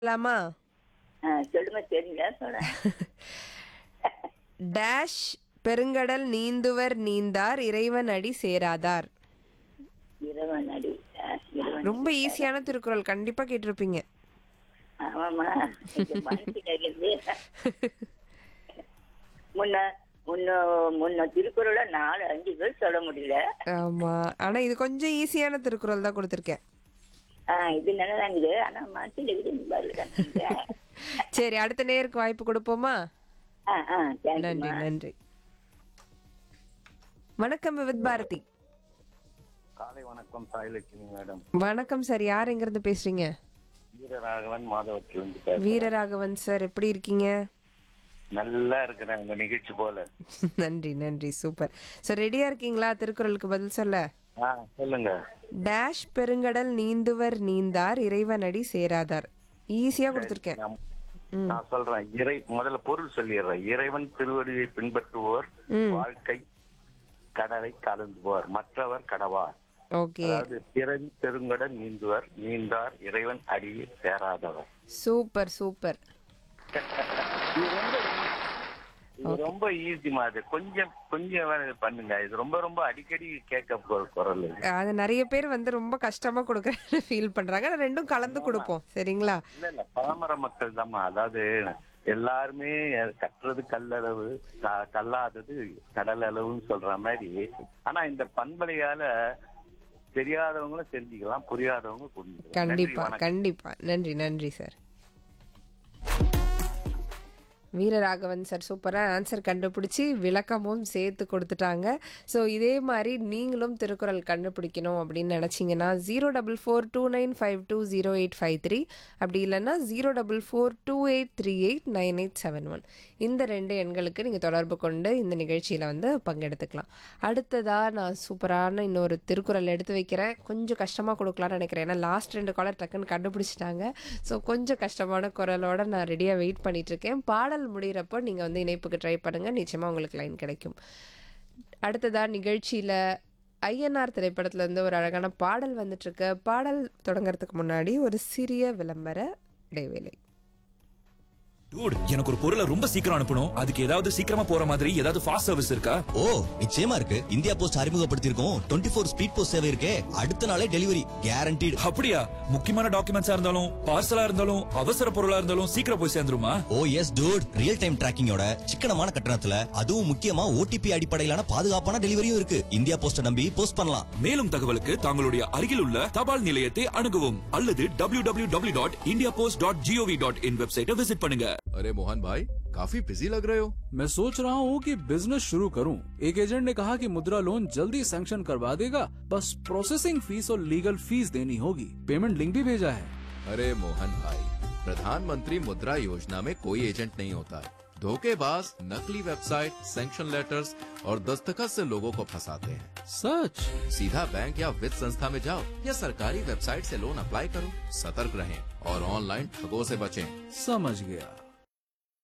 சொல்லலாமா ஆ, சொல்லுங்க தெரிஞ்சா சொல்றேன் டேஷ் பெருங்கடல் நீந்துவர் நீந்தார் இறைவன் அடி சேராதார் இறைவன் அடி ஆ, இறைவன் ரொம்ப ஈஸியான திருக்குறள் கண்டிப்பா கேட்டிருப்பீங்க ஆமாமா இது மனசுல இருக்குது முன்ன முன்ன முன்ன திருக்குறள நாலு அஞ்சு பேர் சொல்ல முடியல ஆமா ஆனா இது கொஞ்சம் ஈஸியான திருக்குறள் தான் கொடுத்துருக்கேன் ஆ, இது நல்லதான் இருக்குது ஆனா மனசுல இருக்குது இந்த பதில் கண்டுபிடிச்சேன். சரி அடுத்த நேருக்கு வாய்ப்பு கொடுப்போமா ஆ ஆ நன்றி தேங்க்யூமா நன்றி வணக்கம் விவித் பாரதி காலை வணக்கம் சாயலட்சுமி மேடம் வணக்கம் சார் யார் எங்க இருந்து பேசுறீங்க வீரராகவன் மாதவத்திலிருந்து பேசுறேன் வீரராகவன் சார் எப்படி இருக்கீங்க நல்லா இருக்கிறேன் உங்க நிகழ்ச்சி போல நன்றி நன்றி சூப்பர் ஸோ ரெடியா இருக்கீங்களா திருக்குறளுக்கு பதில் சொல்ல ஆ சொல்லுங்க டேஷ் பெருங்கடல் நீந்துவர் நீந்தார் இறைவனடி சேராதார் ஈஸியா கொடுத்துருக்கேன் நான் நான் சொல்றேன் இறை முதல்ல பொருள் சொல்லிடுறேன் இறைவன் திருவடியை பின்பற்றுவோர் வாழ்க்கை கடலை கலந்துவோர் மற்றவர் கடவார் ஓகே அதாவது பிறவி பெருங்கடல் நீந்துவர் நீந்தார் இறைவன் அடியை சேராதவர் சூப்பர் சூப்பர் இது ரொம்ப ஈஸி மாதிரி கொஞ்சம் கொஞ்சம் வேலை பண்ணுங்க இது ரொம்ப ரொம்ப அடிக்கடி கேட்க போற குரல் இது. அது நிறைய பேர் வந்து ரொம்ப கஷ்டமா கொடுக்குறேன்னு ஃபீல் பண்றாங்க ஆனா ரெண்டும் கலந்து கொடுப்போம் சரிங்களா இல்ல இல்ல பாமர மக்கள் தாம்மா அதாவது எல்லாருமே கட்டுறது கல்லளவு க- கல்லாதது கடல் அளவுன்னு சொல்ற மாதிரி ஆனா இந்த பண்பலையால தெரியாதவங்களும் தெரிஞ்சுக்கலாம் புரியாதவங்க புரிஞ்சுக்கலாம் நன்றி, கண்டிப்பா வணக்கம். கண்டிப்பா நன்றி நன்றி சார் வீரராகவன் சார் சூப்பராக ஆன்சர் கண்டுபிடிச்சி விளக்கமும் சேர்த்து கொடுத்துட்டாங்க ஸோ இதே மாதிரி நீங்களும் திருக்குறள் கண்டுபிடிக்கணும் அப்படின்னு நினச்சிங்கன்னா zero double four two nine five two zero eight five three அப்படி இல்லைன்னா zero double four two eight three eight nine eight seven one இந்த ரெண்டு எண்களுக்கு நீங்கள் தொடர்பு கொண்டு இந்த நிகழ்ச்சியில் வந்து பங்கெடுத்துக்கலாம் அடுத்ததாக நான் சூப்பரான இன்னொரு திருக்குறள் எடுத்து வைக்கிறேன் கொஞ்சம் கஷ்டமாக கொடுக்கலாம்னு நினைக்கிறேன் ஏன்னா லாஸ்ட் ரெண்டு காலர் டக்குன்னு கண்டுபிடிச்சிட்டாங்க ஸோ கொஞ்சம் கஷ்டமான குரலோட நான் ரெடியாக வெயிட் பண்ணிட்டு இருக்கேன் பாடல் முடிகிறப்போ நீங்கள் வந்து இணைப்புக்கு ட்ரை பண்ணுங்கள் நிச்சயமாக உங்களுக்கு லைன் கிடைக்கும் அடுத்ததாக நிகழ்ச்சியில் ஐஎன்ஆர் திரைப்படத்துல இருந்து ஒரு அழகான பாடல் வந்துட்டு இருக்கு பாடல் தொடங்குறதுக்கு முன்னாடி ஒரு சிறிய விளம்பர இடைவேளை டூட் எனக்கு ஒரு பொருளை ரொம்ப சீக்கிரம் அனுப்பணும் அதுக்கு ஏதாவது சீக்கிரமா போற மாதிரி ஏதாவது ஃபாஸ்ட் சர்வீஸ் இருக்கா ஓ நிச்சயமா இருக்கு இந்தியா போஸ்ட் அறிமுகப்படுத்தியிருக்கோம் டுவெண்ட்டி ஃபோர் ஸ்பீட் போஸ்ட் சேவை இருக்கே அடுத்த நாளே டெலிவரி கேரண்டீடு அப்படியா முக்கியமான டாக்குமெண்ட்ஸா இருந்தாலும் பார்சலா இருந்தாலும் அவசர பொருளா இருந்தாலும் சீக்கிரம் போய் சேர்ந்துருமா oh yes dude real time டிராக்கிங்கோட சிக்கனமான கட்டணத்துல அதுவும் முக்கியமா ஓடிபி அடிப்படையிலான பாதுகாப்பான டெலிவரியும் இருக்கு இந்தியா போஸ்ட நம்பி போஸ்ட் பண்ணலாம் மேலும் தகவலுக்கு தங்களுடைய அருகில் உள்ள தபால் நிலையத்தை அணுகவும் அல்லது W W W dot India post dot G O V dot in வெப்சைட்டை விசிட் பண்ணுங்க अरे मोहन भाई काफी बिजी लग रहे हो मैं सोच रहा हूँ कि बिजनेस शुरू करूँ एक एजेंट ने कहा कि मुद्रा लोन जल्दी सैंक्शन करवा देगा बस प्रोसेसिंग फीस और लीगल फीस देनी होगी पेमेंट लिंक भी भेजा है अरे मोहन भाई प्रधानमंत्री मुद्रा योजना में कोई एजेंट नहीं होता है धोखेबाज नकली वेबसाइट सैंक्शन लेटर्स और दस्तखत से लोगों को फंसाते हैं सच सीधा बैंक या वित्त संस्था में जाओ या सरकारी वेबसाइट से लोन अप्लाई करो सतर्क रहें और ऑनलाइन ठगों से बचें समझ गया